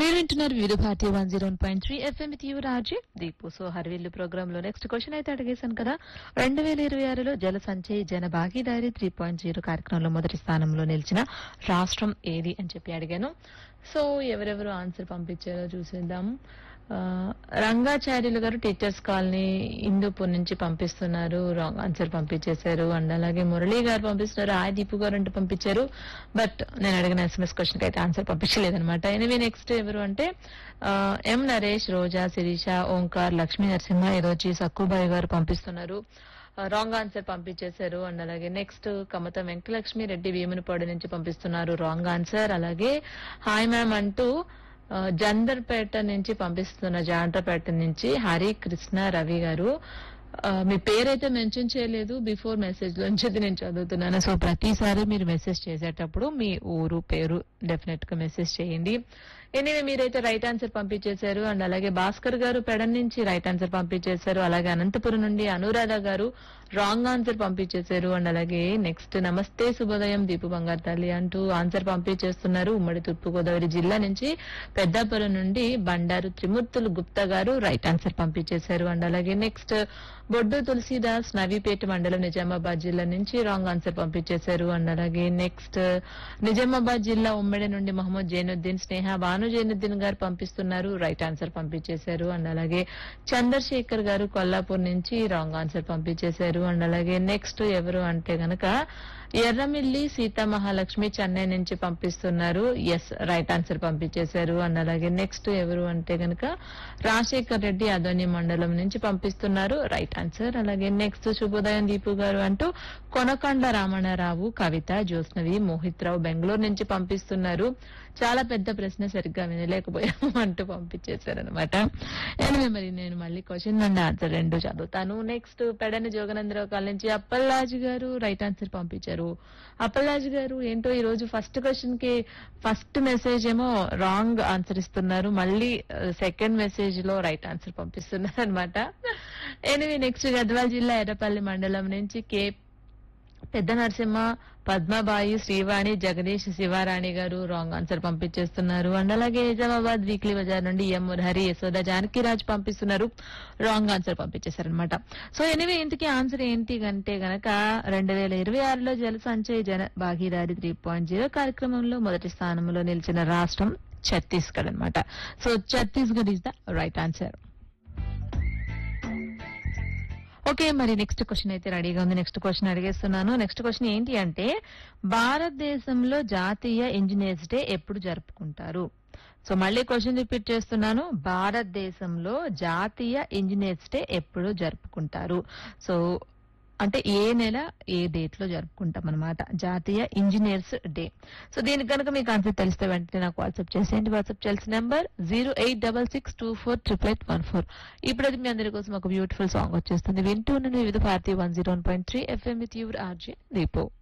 మీరు వింటున్నారు Vividha Bharatiya one zero point three FM with you Raji Deepu so హర్విల్లు ప్రోగ్రామ్ లో నెక్స్ట్ క్వశ్చన్ అయితే అడిగేశాను కదా రెండు వేల ఇరవై ఆరులో జల సంచయ్ జన భాగీదారి త్రీ పాయింట్ జీరో కార్యక్రమంలో మొదటి స్థానంలో నిలిచిన రాష్ట్రం ఏది అని చెప్పి అడిగాను సో ఎవరెవరు ఆన్సర్ పంపించారో చూసేద్దాం ఆ, రంగాచార్యులు గారు టీచర్స్ కాలనీ హిందూపూర్ నుంచి పంపిస్తున్నారు రాంగ్ ఆన్సర్ పంపించేశారు అండ్ అలాగే మురళీ గారు పంపిస్తున్నారు ఆ దీపు గారు అంటే పంపించారు బట్ నేను అడిగిన ఎస్ఎంఎస్ క్వశ్చన్ కి అయితే ఆన్సర్ పంపించలేదన్నమాట ఎనివే నెక్స్ట్ ఎవరు అంటే ఆ, ఎం నరేష్ రోజా శిరీష ఓంకార్ లక్ష్మీ నరసింహ ఏదోచి సక్కుబాయి గారు పంపిస్తున్నారు రాంగ్ ఆన్సర్ పంపించేశారు అండ్ అలాగే నెక్స్ట్ కమత వెంకటలక్ష్మి రెడ్డి భీమునిపాడు నుంచి పంపిస్తున్నారు రాంగ్ ఆన్సర్ అలాగే హాయ్ మ్యామ్ అంటూ ఆ, జందర్పేట నుంచి పంపిస్తున్న జాండ్రపేట నుంచి హరి కృష్ణ రవి గారు ఆ, మీ పేరైతే మెన్షన్ చేయలేదు బిఫోర్ మెసేజ్ లోంచి అది నేను చదువుతున్నాను సో ప్రతిసారి మీరు మెసేజ్ చేసేటప్పుడు మీ ఊరు పేరు డెఫినెట్ గా మెసేజ్ చేయండి ఎనివే మీరైతే రైట్ ఆన్సర్ పంపించేశారు అండ్ అలాగే భాస్కర్ గారు పెడన్ నుంచి రైట్ ఆన్సర్ పంపించేశారు అలాగే అనంతపురం నుండి అనురాధ గారు రాంగ్ ఆన్సర్ పంపించేశారు అండ్ అలాగే నెక్స్ట్ నమస్తే శుభోదయం దీపు బంగారు తల్లి అంటూ ఆన్సర్ పంపించేస్తున్నారు ఉమ్మడి తూర్పు గోదావరి జిల్లా నుంచి పెద్దాపురం నుండి బండారు త్రిమూర్తులు గుప్తా గారు రైట్ ఆన్సర్ పంపించేశారు అండ్ అలాగే నెక్స్ట్ బొడ్డు తులసీదాస్ నవీపేట మండలం నిజామాబాద్ జిల్లా నుంచి రాంగ్ ఆన్సర్ పంపించేశారు అండ్ అలాగే నెక్స్ట్ నిజామాబాద్ జిల్లా ఉమ్మడి నుండి మహమ్మద్ జైనుద్దీన్ స్నేహ భాను జైనుద్దీన్ గారు పంపిస్తున్నారు రైట్ ఆన్సర్ పంపించేశారు అండ్ అలాగే చంద్రశేఖర్ గారు కొల్లాపూర్ నుంచి రాంగ్ ఆన్సర్ పంపించేశారు అండ్ అలాగే నెక్స్ట్ ఎవరు అంటే గనక ఎర్రమిల్లి సీతా మహాలక్ష్మి చెన్నై నుంచి పంపిస్తున్నారు ఎస్ రైట్ ఆన్సర్ పంపించేశారు అండ్ అలాగే నెక్స్ట్ ఎవరు అంటే గనక రాజశేఖర్ రెడ్డి అదోని మండలం నుంచి పంపిస్తున్నారు రైట్ ఆన్సర్ అలాగే నెక్స్ట్ శుభోదయం దీపు గారు అంటూ కొనకొండ రామణారావు కవిత జ్యోత్స్నవి మోహిత్ రావు బెంగళూరు నుంచి పంపిస్తున్నారు చాలా పెద్ద ప్రశ్న సరిగ్గా వినలేకపోయాము అంటూ పంపించేశారనమాట ఎనివే మరి నేను మళ్ళీ క్వశ్చన్ అండ్ ఆన్సర్ రెండు చదువుతాను నెక్స్ట్ పెడని జోగనందరావు కాల్ నుంచి అప్పల్లాజు గారు రైట్ ఆన్సర్ పంపించారు అప్పల్లాజు గారు ఏంటో ఈ రోజు ఫస్ట్ క్వశ్చన్ కి ఫస్ట్ మెసేజ్ ఏమో రాంగ్ ఆన్సర్ ఇస్తున్నారు మళ్ళీ సెకండ్ మెసేజ్ లో రైట్ ఆన్సర్ పంపిస్తున్నారు అనమాట ఎనివే నెక్స్ట్ గద్వాల్ జిల్లా ఎర్రపల్లి మండలం నుంచి కే పెద్ద నరసింహ పద్మబాయి శ్రీవాణి జగదీష్ శివారాణి గారు రాంగ్ ఆన్సర్ పంపించేస్తున్నారు అండ్ అలాగే నిజామాబాద్ వీక్లీ బజార్ నుండి ఎం మురహరి యశోద జానకిరాజ్ పంపిస్తున్నారు రాంగ్ ఆన్సర్ పంపించేశారనమాట సో ఎనివే ఇంతకీ ఆన్సర్ ఏంటి అంటే గనక రెండు వేల ఇరవై ఆరులో జల సంచయ్ జన భాగీదారి త్రీ పాయింట్ జీరో కార్యక్రమంలో మొదటి స్థానంలో నిలిచిన రాష్ట్రం ఛత్తీస్గఢ్ అన్నమాట so Chhattisgarh is the right answer okay మరి నెక్స్ట్ క్వశ్చన్ అయితే రెడీగా ఉంది నెక్స్ట్ క్వశ్చన్ అడిగేస్తున్నాను నెక్స్ట్ క్వశ్చన్ ఏంటి అంటే భారతదేశంలో జాతీయ ఇంజనీర్స్ డే ఎప్పుడు జరుపుకుంటారు సో మళ్ళీ క్వశ్చన్ రిపీట్ చేస్తున్నాను భారతదేశంలో జాతీయ ఇంజనీర్స్ డే ఎప్పుడు జరుపుకుంటారు సో అంటే ఏ నెల ఏ డేట్ లో జరుపుకుంటాం అనమాట జాతీయ ఇంజనీర్స్ డే సో దీనికి కనుక మీకు ఆన్సర్ తెలిస్తే వెంటనే నాకు వాట్సాప్ చేసేయండి వాట్సాప్ చేయాల్సిన number zero eight double six two four triple eight one four ఇప్పుడు అది మీ అందరి కోసం ఒక బ్యూటిఫుల్ సాంగ్ వచ్చేస్తుంది వింటూ నేను Vividha Bharatiya one zero one point three FM with your RJ దీపో